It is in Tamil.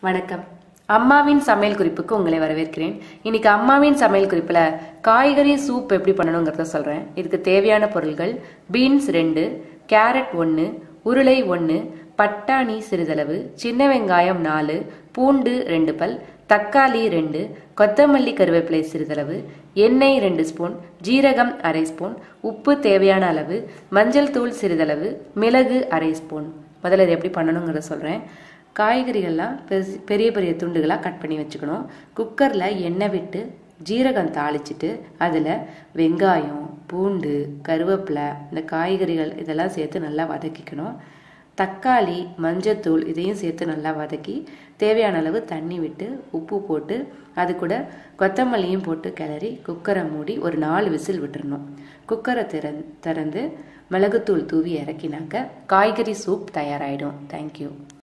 வணக்கம் அம்மாவின் சமையல் குறிப்புக்கு உங்களை வரவேற்கிறேன் இன்னைக்கு அம்மாவின் சமையல் குறிப்பில் காய்கறி சூப் எப்படி பண்ணணுங்கிறத சொல்கிறேன் இதுக்கு தேவையான பொருள்கள் பீன்ஸ் ரெண்டு கேரட் ஒன்று உருளை ஒன்று பட்டாணி சிறிதளவு சின்ன வெங்காயம் நாலு பூண்டு ரெண்டு பல் தக்காளி ரெண்டு கொத்தமல்லி கருவேப்பிலை சிறிதளவு எண்ணெய் ரெண்டு ஸ்பூன் ஜீரகம் அரை ஸ்பூன் உப்பு தேவையான அளவு மஞ்சள் தூள் சிறிதளவு மிளகு அரை ஸ்பூன் முதல்ல இதை எப்படி பண்ணணுங்கிறத சொல்கிறேன் காய்கறிகள்லாம் பெருசு- பெரிய பெரிய துண்டுகளாக கட் பண்ணி வச்சுக்கணும் குக்கரில் எண்ணெய் விட்டு ஜீரகம் தாளிச்சிட்டு அதில் வெங்காயம் பூண்டு கருவேப்பிலை இந்த காய்கறிகள் இதெல்லாம் சேர்த்து நல்லா வதக்கிக்கணும் தக்காளி மஞ்சத்தூள் இதையும் சேர்த்து நல்லா வதக்கி தேவையான அளவு தண்ணி விட்டு உப்பு போட்டு அது கூட கொத்தமல்லியும் போட்டு கிளறி குக்கரை மூடி ஒரு நாலு விசில் விட்டுறணும் குக்கரை திறந் திறந்து மிளகுத்தூள் தூவி இறக்கினாக்க காய்கறி சூப் தயாராகிடும் தேங்க்யூ